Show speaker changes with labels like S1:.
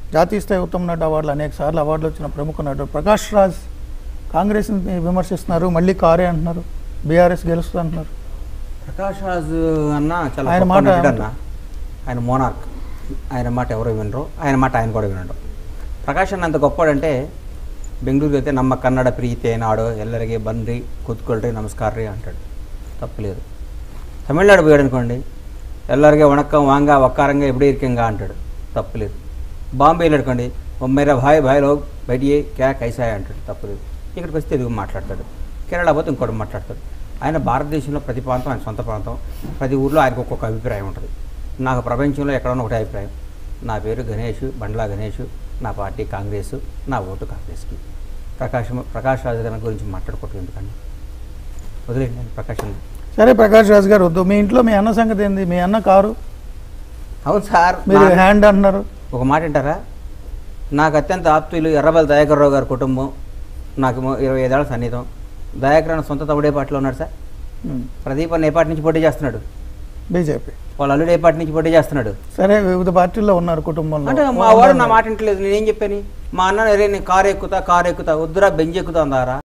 S1: జాతీయ స్థాయి ఉత్తమ నటు అవార్డులు అనేక సార్లు అవార్డులు వచ్చిన ప్రముఖ నటుడు ప్రకాష్ రాజ్ కాంగ్రెస్ని విమర్శిస్తున్నారు మళ్ళీ కారే అంటున్నారు బీఆర్ఎస్ గెలుస్తుంది అంటున్నారు
S2: ప్రకాష్ రాజ్ అన్న చాలా
S1: ఆయన
S2: గొప్ప
S1: మాట
S2: నటుడు అన్న ఆయన మోనార్క్ ఆయన మాట ఎవరు వినరు ఆయన మాట ఆయన కూడా వినడు ప్రకాష్ అన్న అంత గొప్పడంటే బెంగళూరుకి అయితే నమ్మ కన్నడ ప్రీతి నాడు ఎల్లరికి బంద్రి కుత్తుకొల్రి నమస్కార్రి అంటాడు తప్పులేదు తమిళనాడు పోయాడు అనుకోండి ఎల్లరికి వణక్కం వాంగా వక్కారంగా ఎప్పుడు ఇరికంగా అంటాడు తప్పులేదు బాంబే వెళ్ళాడు అనుకోండి మేరా భాయ్ భాయ్ లోగ్ బయటియే క్యా కైసాయ్ అంటాడు తప్పులేదు ఇక్కడికి వస్తే తెలుగు మాట్లాడతాడు కేరళ పోతే ఇంకోటి మాట్లాడతాడు ఆయన భారతదేశంలో ప్రతి ప్రాంతం ఆయన సొంత ప్రాంతం ప్రతి ఊర్లో ఆయనకు ఒక్కొక్క అభిప్రాయం ఉంటుంది నాకు ప్రపంచంలో ఎక్కడన్నా ఒకటే అభిప్రాయం నా పేరు గణేష్ బండ్లా గణేష్ నా పార్టీ కాంగ్రెస్ నా ఓటు కాంగ్రెస్కి ప్రకాశం ప్రకాష్ రాజు గారి గురించి మాట్లాడుకోవటం ఎందుకండి వదిలేండి ప్రకాశం
S1: సరే ప్రకాష్ రాజ్ గారు వద్దు మీ ఇంట్లో మీ అన్న సంగతి ఏంది మీ అన్న కారు
S2: అవును సార్
S1: మీరు
S2: నా-
S1: హ్యాండ్ అంటున్నారు
S2: ఒక మాట వింటారా నాకు అత్యంత ఆప్తులు ఎర్రబల్ దయాకర్రావు గారి కుటుంబం నాకు మొ- ఇరవై ఐదేళ్ల సన్నిహితం దయాకర్ అన్న సొంత తమ్ముడు ఏ పార్టీలో ఉన్నాడు సార్ ప్రదీప్ అన్న ఏ పార్టీ నుంచి పోటీ చేస్తున్నాడు
S1: బీజేపీ
S2: వాళ్ళ అల్లుడు ఏ పార్టీ నుంచి పోటీ చేస్తున్నాడు
S1: సరే వివిధ పార్టీల్లో ఉన్నారు కుటుంబంలో
S2: అంటే మా వాడు నా మాట వింటలేదు నేనేం చెప్పాను మా అన్న "అరే, నేను కారు ఎక్కుతా కారు ఎక్కుతా వద్దురా బెంజ్ ఎక్కుతా అందారా